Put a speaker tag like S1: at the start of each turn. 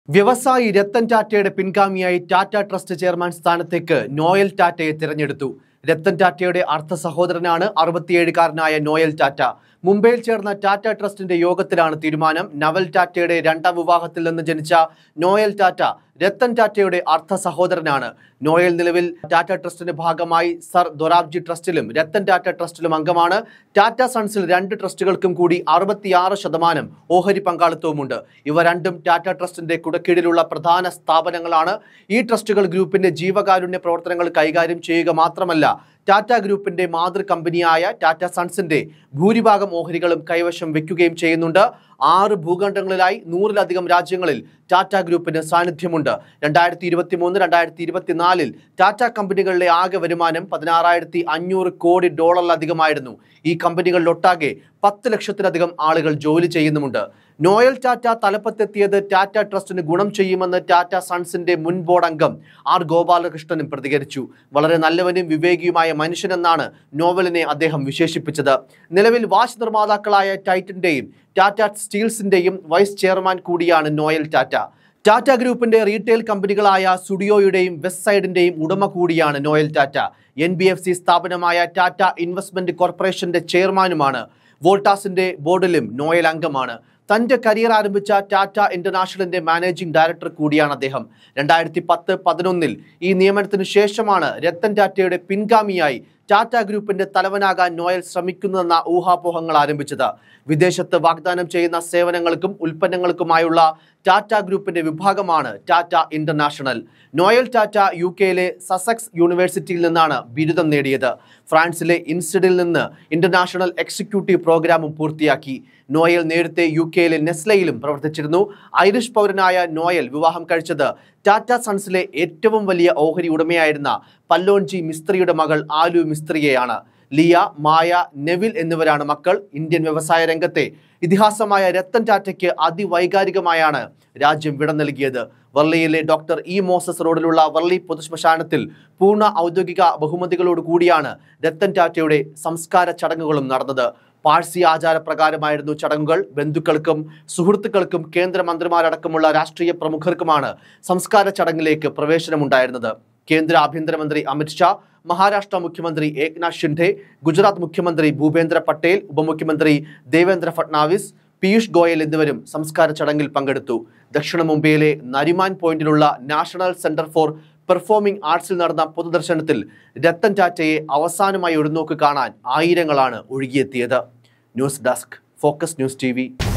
S1: വ്യവസായി രത്തൻ ടാറ്റയുടെ പിൻഗാമിയായി ടാറ്റ ട്രസ്റ്റ് ചെയർമാൻ സ്ഥാനത്തേക്ക് നോയൽ ടാറ്റയെ തിരഞ്ഞെടുത്തു രത്തൻ ടാറ്റയുടെ അർത്ഥ സഹോദരനാണ് അറുപത്തിയേഴുകാരനായ നോയൽ ടാറ്റ മുംബൈയിൽ ചേർന്ന ടാറ്റ ട്രസ്റ്റിന്റെ യോഗത്തിലാണ് തീരുമാനം നവൽ ടാറ്റയുടെ രണ്ടാം വിവാഹത്തിൽ നിന്ന് ജനിച്ച നോയൽ ടാറ്റ രത്തൻ ടാറ്റയുടെ അർത്ഥ സഹോദരനാണ് നോയൽ നിലവിൽ ടാറ്റ ട്രസ്റ്റിന്റെ ഭാഗമായി സർ ദൊറാബ്ജി ട്രസ്റ്റിലും രത്തൻ ടാറ്റ ട്രസ്റ്റിലും അംഗമാണ് ടാറ്റ സൺസിൽ രണ്ട് ട്രസ്റ്റുകൾക്കും കൂടി അറുപത്തിയാറ് ശതമാനം ഓഹരി പങ്കാളിത്തവുമുണ്ട് ഇവ രണ്ടും ടാറ്റ ട്രസ്റ്റിന്റെ കുടക്കീഴിലുള്ള പ്രധാന സ്ഥാപനങ്ങളാണ് ഈ ട്രസ്റ്റുകൾ ഗ്രൂപ്പിന്റെ ജീവകാരുണ്യ പ്രവർത്തനങ്ങൾ കൈകാര്യം ചെയ്യുക മാത്രമല്ല ടാറ്റ ഗ്രൂപ്പിന്റെ മാതൃ കമ്പനിയായ ടാറ്റ സൺസിന്റെ ഭൂരിഭാഗം ഓഹരികളും കൈവശം വെക്കുകയും ചെയ്യുന്നുണ്ട് ആറ് ഭൂഖണ്ഡങ്ങളിലായി നൂറിലധികം രാജ്യങ്ങളിൽ ടാറ്റ ഗ്രൂപ്പിന് സാന്നിധ്യമുണ്ട് രണ്ടായിരത്തി ഇരുപത്തി മൂന്ന് രണ്ടായിരത്തി ഇരുപത്തിനാലിൽ ടാറ്റ കമ്പനികളിലെ ആകെ വരുമാനം പതിനാറായിരത്തി അഞ്ഞൂറ് കോടി ഡോളറിലധികമായിരുന്നു ഈ കമ്പനികളിലൊട്ടാകെ പത്ത് ലക്ഷത്തിലധികം ആളുകൾ ജോലി ചെയ്യുന്നുമുണ്ട് നോയൽ ടാറ്റ തലപ്പത്തെത്തിയത് ടാറ്റ ട്രസ്റ്റിന് ഗുണം ചെയ്യുമെന്ന് ടാറ്റ സൺസിന്റെ മുൻ ബോർഡ് അംഗം ആർ ഗോപാലകൃഷ്ണനും പ്രതികരിച്ചു വളരെ നല്ലവനും വിവേകിയുമായ മനുഷ്യനെന്നാണ് നോവലിനെ അദ്ദേഹം വിശേഷിപ്പിച്ചത് നിലവിൽ വാച്ച് നിർമ്മാതാക്കളായ ടൈറ്റന്റെയും ടാറ്റ സ്റ്റീൽസിന്റെയും വൈസ് ചെയർമാൻ കൂടിയാണ് നോയൽ ടാറ്റ ടാറ്റ ഗ്രൂപ്പിന്റെ റീറ്റെയിൽ കമ്പനികളായ സുഡിയോയുടെയും വെസ്റ്റ് സൈഡിന്റെയും ഉടമ കൂടിയാണ് Noel Tata N B F C സ്ഥാപനമായ ടാറ്റ ഇൻവെസ്റ്റ്മെന്റ് കോർപ്പറേഷന്റെ ചെയർമാനുമാണ് വോൾട്ടാസിന്റെ ബോർഡിലും നോയൽ അംഗമാണ് തന്റെ കരിയർ ആരംഭിച്ച ടാറ്റ ഇന്റർനാഷണലിന്റെ മാനേജിംഗ് ഡയറക്ടർ കൂടിയാണ് അദ്ദേഹം രണ്ടായിരത്തി പത്ത് പതിനൊന്നിൽ ഈ നിയമനത്തിനു ശേഷമാണ് രത്തൻ ടാറ്റയുടെ പിൻഗാമിയായി ടാറ്റ ഗ്രൂപ്പിന്റെ തലവനാകാൻ നോയൽ ശ്രമിക്കുന്നതെന്ന ഊഹാപോഹങ്ങൾ ആരംഭിച്ചത് വിദേശത്ത് വാഗ്ദാനം ചെയ്യുന്ന സേവനങ്ങൾക്കും ഉൽപ്പന്നങ്ങൾക്കുമായുള്ള ടാറ്റ ഗ്രൂപ്പിന്റെ വിഭാഗമാണ് Tata International Noel Tata U കെയിലെ സസക്സ് യൂണിവേഴ്സിറ്റിയിൽ നിന്നാണ് ബിരുദം നേടിയത് ഫ്രാൻസിലെ ഇൻസ്റ്റിഡിൽ നിന്ന് ഇന്റർനാഷണൽ എക്സിക്യൂട്ടീവ് പ്രോഗ്രാമും പൂർത്തിയാക്കി നോയൽ നേരത്തെ യു കെയിലെ നെസ്ലയിലും പ്രവർത്തിച്ചിരുന്നു ഐറിഷ് പൗരനായ നോയൽ വിവാഹം കഴിച്ചത് ടാറ്റ സൺസിലെ ഏറ്റവും വലിയ ഓഹരി ഉടമയായിരുന്ന പല്ലോൺജി മിസ്ത്രിയുടെ മകൾ ആലു മിസ്ത്രിയെയാണ് ലിയ മായ നെവിൽ എന്നിവരാണ് മക്കൾ ഇന്ത്യൻ വ്യവസായ രംഗത്തെ ഇതിഹാസമായ രത്തൻ ടാറ്റയ്ക്ക് അതിവൈകാരികമായാണ് രാജ്യം വിട നൽകിയത് വർളിയിലെ ഡോക്ടർ ഇ മോസസ് റോഡിലുള്ള വർളി പൊതുശ്മശാനത്തിൽ പൂർണ്ണ ഔദ്യോഗിക ബഹുമതികളോട് കൂടിയാണ് രത്തൻ ടാറ്റയുടെ സംസ്കാര ചടങ്ങുകളും നടന്നത് പാഴ്സി ആചാരപ്രകാരമായിരുന്നു ചടങ്ങുകൾ ബന്ധുക്കൾക്കും സുഹൃത്തുക്കൾക്കും കേന്ദ്രമന്ത്രിമാരടക്കമുള്ള രാഷ്ട്രീയ പ്രമുഖർക്കുമാണ് സംസ്കാര ചടങ്ങിലേക്ക് പ്രവേശനമുണ്ടായിരുന്നത് കേന്ദ്ര ആഭ്യന്തരമന്ത്രി അമിത്ഷാ മഹാരാഷ്ട്ര മുഖ്യമന്ത്രി ഏക്നാഥ് ഷിൻഡെ ഗുജറാത്ത് മുഖ്യമന്ത്രി ഭൂപേന്ദ്ര പട്ടേൽ ഉപമുഖ്യമന്ത്രി ദേവേന്ദ്ര ഫട്നാവിസ് പീയൂഷ് ഗോയൽ എന്നിവരും സംസ്കാര ചടങ്ങിൽ പങ്കെടുത്തു ദക്ഷിണ മുംബൈയിലെ നരിമാൻ പോയിന്റിലുള്ള നാഷണൽ സെന്റർ ഫോർ പെർഫോമിംഗ് ആർട്സിൽ നടന്ന പൊതുദർശനത്തിൽ രത്തൻ ടാറ്റയെ അവസാനമായി ഒരു നോക്ക് കാണാൻ ആയിരങ്ങളാണ് ഒഴുകിയെത്തിയത് news desk focus news T